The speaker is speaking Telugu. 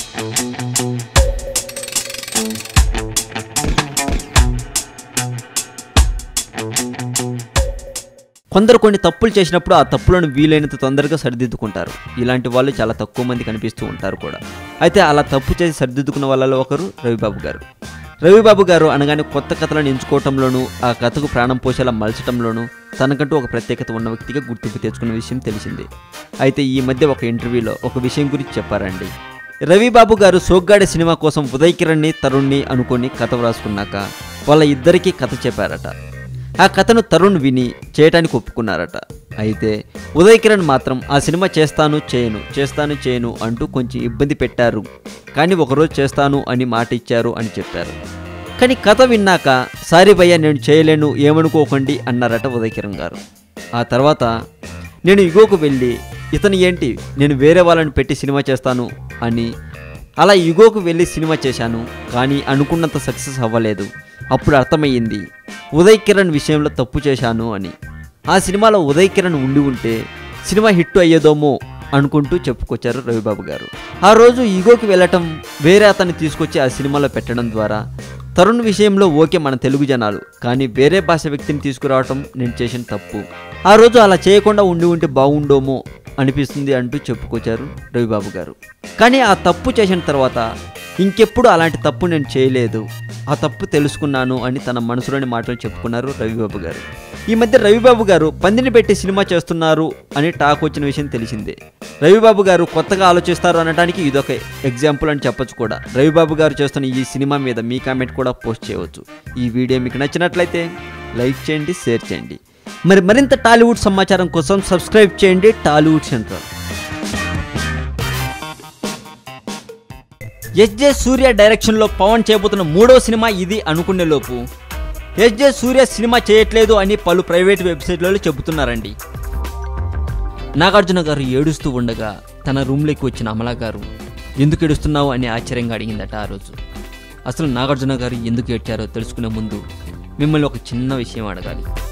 కొందరు కొన్ని తప్పులు చేసినప్పుడు ఆ తప్పులను వీలైనంత తొందరగా సరిదిద్దుకుంటారు ఇలాంటి వాళ్ళు చాలా తక్కువ మంది కనిపిస్తూ ఉంటారు కూడా అయితే అలా తప్పు చేసి సరిదిద్దుకున్న వాళ్ళలో ఒకరు రవిబాబు గారు రవిబాబు గారు అనగానే కొత్త కథలను ఎంచుకోవటంలోనూ ఆ కథకు ప్రాణం పోసేలా మలచటంలోనూ తనకంటూ ఒక ప్రత్యేకత ఉన్న వ్యక్తిగా గుర్తింపు తెచ్చుకున్న విషయం తెలిసిందే అయితే ఈ మధ్య ఒక ఇంటర్వ్యూలో ఒక విషయం గురించి చెప్పారండి రవిబాబు గారు సోగ్గాడే సినిమా కోసం ఉదయ్ కిరణ్ని తరుణ్ని అనుకొని కథ వ్రాసుకున్నాక వాళ్ళ ఇద్దరికీ కథ చెప్పారట ఆ కథను తరుణ్ విని చేయటానికి ఒప్పుకున్నారట అయితే ఉదయ్ కిరణ్ మాత్రం ఆ సినిమా చేస్తాను చేయను చేస్తాను చేయను అంటూ కొంచెం ఇబ్బంది పెట్టారు కానీ ఒకరోజు చేస్తాను అని మాట ఇచ్చారు అని చెప్పారు కానీ కథ విన్నాక సారీ భయ్యా నేను చేయలేను ఏమనుకోకండి అన్నారట ఉదయ్ కిరణ్ గారు ఆ తర్వాత నేను ఇగోకు వెళ్ళి ఇతను ఏంటి నేను వేరే వాళ్ళని పెట్టి సినిమా చేస్తాను అని అలా యుగోకు వెళ్ళి సినిమా చేశాను కానీ అనుకున్నంత సక్సెస్ అవ్వలేదు అప్పుడు అర్థమయ్యింది ఉదయ్ కిరణ్ విషయంలో తప్పు చేశాను అని ఆ సినిమాలో ఉదయ్ కిరణ్ ఉండి ఉంటే సినిమా హిట్ అయ్యేదోమో అనుకుంటూ చెప్పుకొచ్చారు రవిబాబు గారు ఆ రోజు ఈగోకి వెళ్ళటం వేరే అతన్ని తీసుకొచ్చి ఆ సినిమాలో పెట్టడం ద్వారా తరుణ్ విషయంలో ఓకే మన తెలుగు జనాలు కానీ వేరే భాష వ్యక్తిని తీసుకురావటం నేను చేసిన తప్పు ఆ రోజు అలా చేయకుండా ఉండి ఉంటే బాగుండోమో అనిపిస్తుంది అంటూ చెప్పుకొచ్చారు రవిబాబు గారు కానీ ఆ తప్పు చేసిన తర్వాత ఇంకెప్పుడు అలాంటి తప్పు నేను చేయలేదు ఆ తప్పు తెలుసుకున్నాను అని తన మనసులోని మాటలు చెప్పుకున్నారు రవిబాబు గారు ఈ మధ్య రవిబాబు గారు పందిని పెట్టి సినిమా చేస్తున్నారు అని టాక్ వచ్చిన విషయం తెలిసిందే రవిబాబు గారు కొత్తగా ఆలోచిస్తారు అనడానికి ఇదొక ఎగ్జాంపుల్ అని చెప్పొచ్చు కూడా రవిబాబు గారు చేస్తున్న ఈ సినిమా మీద మీ కామెంట్ కూడా పోస్ట్ చేయవచ్చు ఈ వీడియో మీకు నచ్చినట్లయితే లైక్ చేయండి షేర్ చేయండి మరి మరింత టాలీవుడ్ సమాచారం కోసం సబ్స్క్రైబ్ చేయండి టాలీవుడ్ సెంట్రల్ ఎస్జే సూర్య డైరెక్షన్లో పవన్ చేయబోతున్న మూడో సినిమా ఇది అనుకునే లోపు ఎస్జే సూర్య సినిమా చేయట్లేదు అని పలు ప్రైవేట్ వెబ్సైట్లలో చెబుతున్నారండి నాగార్జున గారు ఏడుస్తూ ఉండగా తన రూమ్లోకి వచ్చిన అమలా గారు ఎందుకు ఏడుస్తున్నావు అని ఆశ్చర్యంగా అడిగిందట ఆ రోజు అసలు నాగార్జున గారు ఎందుకు ఏడ్చారో తెలుసుకునే ముందు మిమ్మల్ని ఒక చిన్న విషయం అడగాలి